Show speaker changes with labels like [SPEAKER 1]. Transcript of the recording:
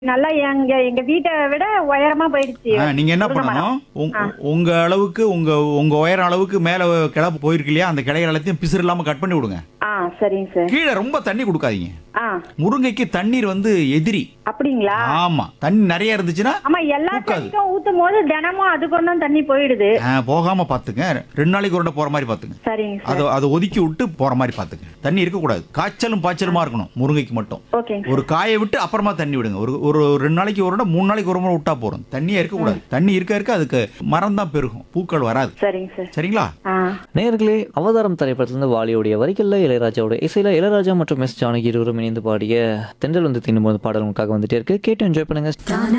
[SPEAKER 1] நல்லா எங்க எங்க வீட்டை விட உயரமா போயிடுச்சு
[SPEAKER 2] ஆ, நீங்க என்ன
[SPEAKER 1] முருங்கை மரம்.
[SPEAKER 2] பண்ணணும் உங்க- உங்க அளவுக்கு உங்க உங்க உயரம் அளவுக்கு மேல கிளை போயிருக்கு இல்லையா அந்த கிளைகள் எல்லாத்தையும் பிசுறு இல்லாம கட் பண்ணி விடுங்க
[SPEAKER 1] ஆ சரிங்க சார்
[SPEAKER 2] கீழே ரொம்ப தண்ணி கொடுக்காதீங்க
[SPEAKER 1] ஆ
[SPEAKER 2] முருங்கைக்கு தண்ணீர் வந்து எதிரி
[SPEAKER 1] அப்படிங்களா
[SPEAKER 2] ஆமா தண்ணி நிறைய இருந்துச்சுன்னா
[SPEAKER 1] ஆமா எல்லா
[SPEAKER 2] பூக்காது.
[SPEAKER 1] செடிக்கும் ஊத்தும் போது தினமும் அது கொண்டும் தண்ணி போயிடுது
[SPEAKER 2] ஆ, போகாம பாத்துங்க ரெண்டு நாளைக்கு ஒரு போற மாதிரி பாத்துங்க
[SPEAKER 1] சரிங்க சார்
[SPEAKER 2] அதை அதை ஒதுக்கி விட்டு போற மாதிரி பாத்துங்க தண்ணி இருக்கக்கூடாது காய்ச்சலும் பாய்ச்சலுமா இருக்கணும் முருங்கைக்கு மட்டும்
[SPEAKER 1] ஓகேங்க
[SPEAKER 2] ஒரு காயை விட்டு அப்புறமா தண்ணி விடுங்க ஒரு ஒரு ரெண்டு நாளைக்கு ஒரு இடம் மூணு நாளைக்கு ஒரு முறை விட்டா போறோம் தண்ணியே இருக்கக்கூடாது தண்ணி இருக்க இருக்க அதுக்கு மரம் தான் பெருகும் பூக்கள் வராது
[SPEAKER 1] சரிங்க சார்
[SPEAKER 2] சரிங்களா
[SPEAKER 1] ஆ
[SPEAKER 3] நேயர்களே அவதாரம் திரைப்படத்திலிருந்து வாலியுடைய வரிகளில் இளையராஜாவோட இசையில இளையராஜா மற்றும் எஸ் ஜானகி இருவரும் இணைந்து பாடிய தென்றல் வந்து தின்னும்போது பாடல் உங்களுக்காக வந்துட்டே இருக்கு கேட்டு என்ஜாய் பண்ணுங்க
[SPEAKER 4] தான